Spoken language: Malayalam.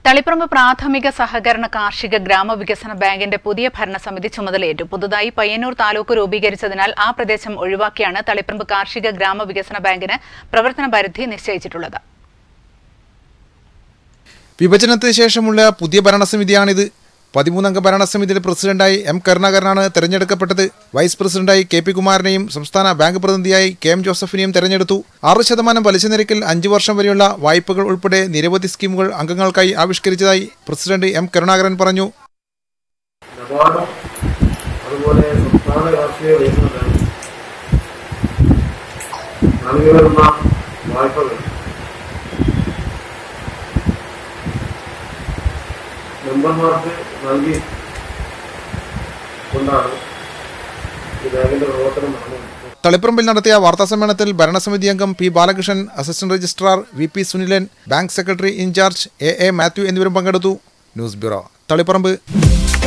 തളിപ്പറമ്പ് പ്രാഥമിക സഹകരണ കാർഷിക ഗ്രാമവികസന ബാങ്കിന്റെ പുതിയ ഭരണസമിതി ചുമതലയേറ്റു പുതുതായി പയ്യന്നൂർ താലൂക്ക് രൂപീകരിച്ചതിനാൽ ആ പ്രദേശം ഒഴിവാക്കിയാണ് തളിപ്പറമ്പ് കാർഷിക ഗ്രാമവികസന ബാങ്കിന് പ്രവർത്തന പരിധി നിശ്ചയിച്ചിട്ടുള്ളത് വിഭജനത്തിന് ശേഷമുള്ള പുതിയ ഭരണസമിതിയാണിത് പതിമൂന്നംഗ ഭരണസമിതിയുടെ പ്രസിഡന്റായി എം കരുണാകരനാണ് തെരഞ്ഞെടുക്കപ്പെട്ടത് വൈസ് പ്രസിഡന്റായി കെ പി കുമാരനെയും സംസ്ഥാന ബാങ്ക് പ്രതിനിധിയായി കെ എം ജോസഫിനെയും തെരഞ്ഞെടുത്തു ആറ് ശതമാനം പലിശ നിരക്കിൽ അഞ്ചു വർഷം വരെയുള്ള വായ്പകൾ ഉൾപ്പെടെ നിരവധി സ്കീമുകൾ അംഗങ്ങൾക്കായി ആവിഷ്കരിച്ചതായി പ്രസിഡന്റ് എം കരുണാകരൻ പറഞ്ഞു നബാർഡും അതുപോലെ സംസ്ഥാന രാഷ്ട്രീയ വികസന ബാങ്ക് നൽകി വരുന്ന വായ്പകൾ മെമ്പർമാർക്ക് നൽകി കൊണ്ടാണ് ഈ ബാങ്കിന്റെ പ്രവർത്തനം നടന്നത് തളിപ്പറമ്പിൽ നടത്തിയ വാർത്താസമ്മേളനത്തിൽ ഭരണസമിതി അംഗം P Balakrishnan assistant registrar V P Sunilan bank secretary in-charge A A Mathew എന്നിവരും പങ്കെടുത്തു ന്യൂസ് ബ്യൂറോ തളിപ്പറമ്പ്